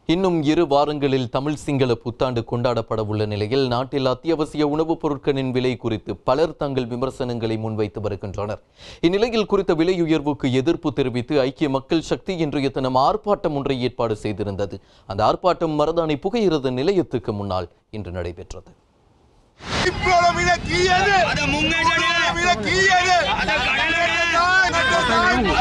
இன்னும் இரு வாரங்களில் தமிழ் சிங்கள புத்தாண்டு கொண்டாடப்பட உள்ள நிலையில் நாட்டில் அத்தியாவசிய உணவுப் பொருட்களின் விலை குறித்து பலர் தங்கள் விமர்சனங்களை முன்வைத்து வருகின்றனர் இந்நிலையில் குறித்த விலை உயர்வுக்கு எதிர்ப்பு தெரிவித்து ஐக்கிய மக்கள் சக்தி இன்றைய தினம் ஆர்ப்பாட்டம் ஒன்றை ஏற்பாடு செய்திருந்தது அந்த ஆர்ப்பாட்டம் மரதானை புகையிரத நிலையத்துக்கு முன்னால் இன்று நடைபெற்றது විප්ලවමිල කීයද අද මුංගේජනය මිල කීයද අද කඩන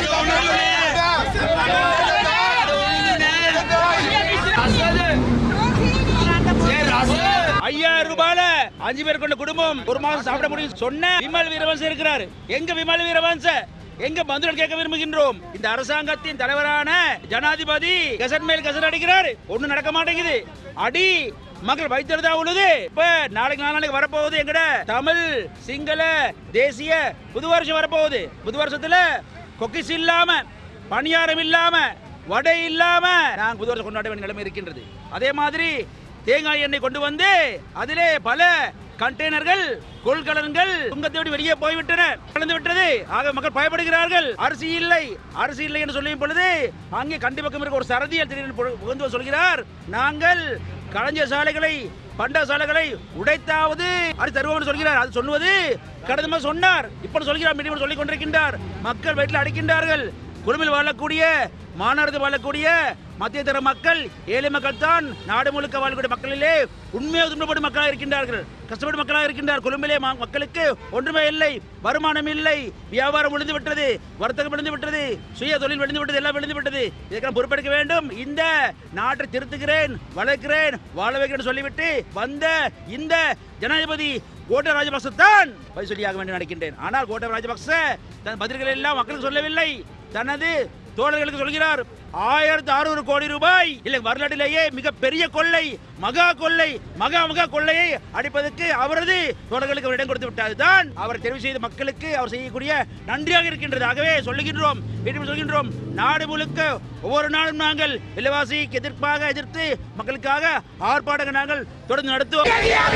ஐயாயிரம் ரூபாயில அஞ்சு பேர் கொண்ட குடும்பம் ஒரு மாசம் சாப்பிட முடியும் சொன்ன விமல் வீரவன்ச இருக்கிறார் எங்க விமல் வீரவன்ச எங்க பதில் கேட்க விரும்புகின்றோம் இந்த அரசாங்கத்தின் தலைவரான ஜனாதிபதி கசட் மேல் கசட் அடிக்கிறார் ஒண்ணு நடக்க மாட்டேங்குது அடி மக்கள் வைத்திருந்தா உள்ளது இப்ப நாளைக்கு நாலு நாளைக்கு வரப்போகுது எங்கட தமிழ் சிங்கள தேசிய புது வருஷம் வரப்போகுது புது வருஷத்துல கொக்கிஸ் இல்லாம பணியாரம் இல்லாம வடை இல்லாம நாங்க புது வருஷம் கொண்டாட வேண்டிய நிலைமை இருக்கின்றது அதே மாதிரி தேங்காய் எண்ணெய் கொண்டு வந்து அதிலே பல கண்டெய்னர்கள் கொள்கலன்கள் துங்கத்தை விட்டு வெளியே போய்விட்டன கலந்து விட்டது ஆக மக்கள் பயப்படுகிறார்கள் அரிசி இல்லை அரிசி இல்லை என்று சொல்லும் பொழுது அங்கே கண்டி பக்கம் இருக்க ஒரு சரதியில் திடீர்னு புகு- புகுந்து வந்து சொல்கிறார் நாங்கள் கலைஞர் சாலைகளை பண்ட சாலைகளை உடைத்தாவது அது தருவோம் என்று சொல்கிறார் அது சொல்லுவது கடந்த மாதம் சொன்னார் இப்ப சொல்கிறார் மீண்டும் சொல்லிக் கொண்டிருக்கின்றார் மக்கள் வயிற்றில் அடிக்கின்றார்கள் குழுமில் வாழக்கூடிய மாநகரத்தில் வாழக்கூடிய மத்திய தர மக்கள் ஏழை மக்கள் தான் நாடு முழுக்க வாழக்கூடிய மக்களிலே உண்மையாக துன்பப்படும் மக்களாக இருக்கின்றார்கள் கஷ்டப்படும் மக்களாக இருக்கின்றார் கொழும்பிலே ம- மக்களுக்கு ஒன்றுமே இல்லை வருமானம் இல்லை வியாபாரம் விழுந்து விட்டது வர்த்தகம் விழுந்து விட்டது சுய தொழில் விழுந்து விட்டது எல்லாம் விழுந்து விட்டது இதற்கெல்லாம் பொறுப்பெடுக்க வேண்டும் இந்த நாட்டை திருத்துகிறேன் வளர்க்கிறேன் வாழ வைக்கிறேன் சொல்லிவிட்டு வந்த இந்த ஜனாதிபதி கோட்ட ராஜபக்ச தான் பதில் சொல்லியாக வேண்டும் நினைக்கின்றேன் ஆனால் கோட்ட ராஜபக்ச தன் பதில்களை எல்லாம் மக்களுக்கு சொல்லவில்லை தனது தோழர்களுக்கு சொல்கிறார் ஆயிரத்தி அறுநூறு கோடி ரூபாய் இல்லை வரலாற்றிலேயே மிக பெரிய கொள்ளை மகா கொள்ளை மகா மகா கொள்ளையை அடிப்பதற்கு அவரது தோழர்களுக்கு அவர் இடம் கொடுத்து விட்டார் தான் அவர் தெரிவு செய்த மக்களுக்கு அவர் செய்யக்கூடிய நன்றியாக இருக்கின்றது ஆகவே சொல்லுகின்றோம் மீண்டும் சொல்கின்றோம் நாடு முழுக்க ஒவ்வொரு நாளும் நாங்கள் விலைவாசிக்கு எதிர்ப்பாக எதிர்த்து மக்களுக்காக ஆர்ப்பாட்டங்கள் நாங்கள் தொடர்ந்து நடத்துவோம்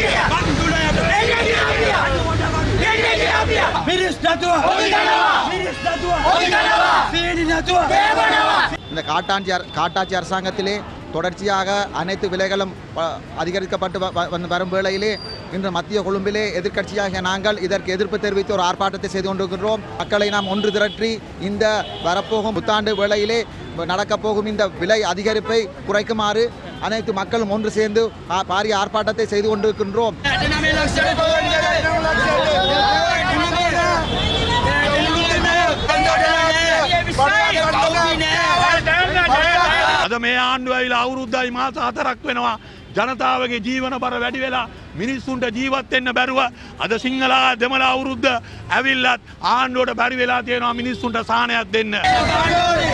මිරිස් නැතුව මිරිස් නැතුව සීනි නැතුව இந்த காட்டாட்சி அர- காட்டாட்சி அரசாங்கத்திலே தொடர்ச்சியாக அனைத்து விலைகளும் ப- அதிகரிக்கப்பட்டு வ- வ- வந்து வரும் வேளையிலே இன்று மத்திய கொழும்பிலே எதிர்க்கட்சியாகிய நாங்கள் இதற்கு எதிர்ப்பு தெரிவித்து ஒரு ஆர்ப்பாட்டத்தை செய்து கொண்டிருக்கின்றோம் மக்களை நாம் ஒன்று திரட்டி இந்த வரப்போகும் புத்தாண்டு வேளையிலே நடக்கப் போகும் இந்த விலை அதிகரிப்பை குறைக்குமாறு அனைத்து மக்களும் ஒன்று சேர்ந்து ஆ- பாரிய ஆர்ப்பாட்டத்தை செய்து கொண்டிருக்கின்றோம் අද මේ ආණ්ඩුවයිලා අවුරුද්දයි මාස හතරක් වෙනවා ජනතාවගේ ජීවන බර වැඩි වෙලා මිනිස්සුන්ට ජීවත් වෙන්න බැරුව අද සිංහලා දෙමළ අවුරුද්ද ඇවිල්ලත් ආණ්ඩුවට බැරි වෙලා තියෙනවා මිනිස්සුන්ට සානයක් දෙන්න.